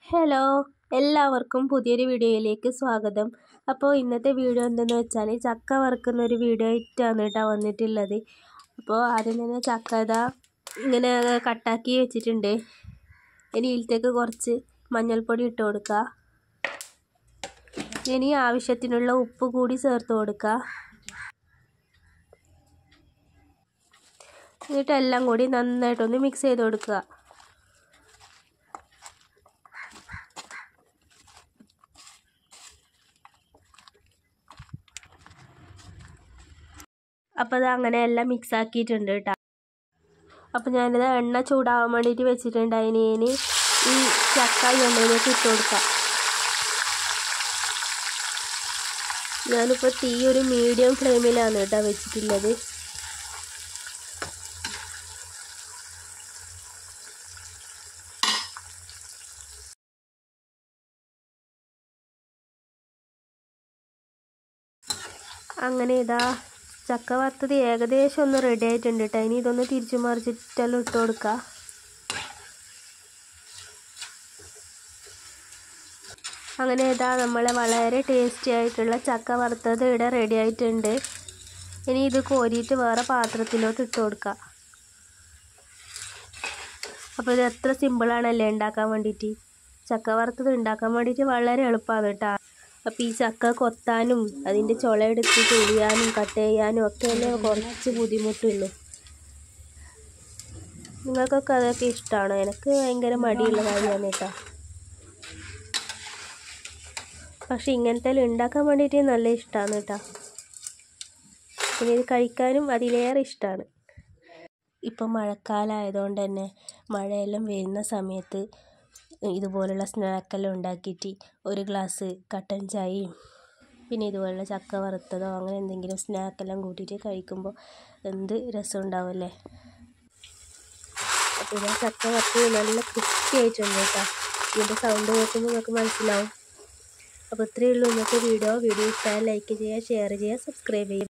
hello എല്ലാവർക്കും പുതിയൊരു വീഡിയോയിലേക്ക് സ്വാഗതം അപ്പോൾ ഇന്നത്തെ വീഡിയോ എന്തെന്ന് വെച്ചാൽ ചക്ക വറുക്കുന്ന ഒരു വീഡിയോ ആയിട്ടാണ് കേട്ടോ വന്നിട്ടുള്ളത് അപ്പോൾ ആദ്യം തന്നെ ചക്ക ഇതാ ഇങ്ങനെ കട്ടാക്കി വെച്ചിട്ടുണ്ട് ഇനി ഇതിലേക്ക് കുറച്ച് മഞ്ഞൾപ്പൊടി ഇട്ട് കൊടുക്കുക ഇനി ആവശ്യത്തിനുള്ള ഉപ്പ് കൂടി ചേർത്ത് കൊടുക്കുക എന്നിട്ട് എല്ലാം കൂടി നന്നായിട്ടൊന്ന് മിക്സ് ചെയ്ത് കൊടുക്കുക അപ്പോൾ അത് അങ്ങനെ എല്ലാം മിക്സ് ആക്കിയിട്ടുണ്ട് കേട്ടോ അപ്പോൾ ഞാനിത് എണ്ണ ചൂടാവാൻ വേണ്ടിയിട്ട് വെച്ചിട്ടുണ്ട് അതിന് ഇനി ഈ ചക്ക എണ്ണയിലേക്ക് ഇട്ട് കൊടുക്കാം ഞാനിപ്പോൾ തീ ഒരു മീഡിയം ഫ്ലെയിമിലാണ് കേട്ടോ വെച്ചിട്ടുള്ളത് അങ്ങനെ ഇതാ ചക്ക വറുത്തത് ഏകദേശം ഒന്ന് റെഡി ആയിട്ടുണ്ട് കേട്ടോ ഇനി ഇതൊന്ന് തിരിച്ചു മറിച്ചിട്ടെല്ലാം ഇട്ട് കൊടുക്കുക അങ്ങനെ ഇതാ നമ്മളെ വളരെ ടേസ്റ്റി ആയിട്ടുള്ള ചക്ക വറുത്തത് ഇവിടെ റെഡി ആയിട്ടുണ്ട് ഇനി ഇത് കോരിയിട്ട് വേറെ പാത്രത്തിലോട്ട് ഇട്ട് കൊടുക്കുക അപ്പോൾ ഇത് എത്ര സിമ്പിളാണല്ലേ ഉണ്ടാക്കാൻ വേണ്ടിയിട്ട് ചക്ക വറുത്തത് ഉണ്ടാക്കാൻ വേണ്ടിയിട്ട് വളരെ എളുപ്പമാണ് കേട്ടോ അപ്പോൾ ഈ ചക്ക കൊത്താനും അതിൻ്റെ ചുളയെടുത്ത് തുരിയാനും കട്ട് ചെയ്യാനും ഒക്കെ അല്ലേ കുറച്ച് ബുദ്ധിമുട്ടുള്ളൂ നിങ്ങൾക്കൊക്കെ അതൊക്കെ ഇഷ്ടമാണോ എനിക്ക് ഭയങ്കര മടിയുള്ള കാര്യമാണ് കേട്ടോ പക്ഷെ ഇങ്ങനത്തെ ഉണ്ടാക്കാൻ വേണ്ടിയിട്ട് നല്ല ഇഷ്ടമാണ് കേട്ടോ പിന്നെ ഇത് കഴിക്കാനും അതിലേറെ ഇഷ്ടമാണ് ഇപ്പം മഴക്കാലമായതുകൊണ്ട് തന്നെ മഴയെല്ലാം വരുന്ന സമയത്ത് ഇതുപോലുള്ള സ്നാക്കെല്ലാം ഉണ്ടാക്കിയിട്ട് ഒരു ഗ്ലാസ് കട്ടൻ ചായയും പിന്നെ ഇതുപോലുള്ള ചക്ക വറുത്തതോ അങ്ങനെ എന്തെങ്കിലും സ്നാക്കെല്ലാം കൂട്ടിയിട്ട് കഴിക്കുമ്പോൾ എന്ത് രസം ഉണ്ടാവുമല്ലേ അപ്പോൾ ഞാൻ ചക്ക വറുത്തത് നല്ല ക്രിസ്പി ആയിട്ടുണ്ട് കേട്ടോ ഇതിൻ്റെ സൗണ്ട് കേൾക്കുമ്പോൾ നിങ്ങൾക്ക് മനസ്സിലാവും അപ്പോൾ ഇത്രയേ ഉള്ളൂ ഇന്നത്തെ വീഡിയോ വീഡിയോ ഇഷ്ടമായാൽ ലൈക്ക് ചെയ്യുക ഷെയർ ചെയ്യുക സബ്സ്ക്രൈബ് ചെയ്യുക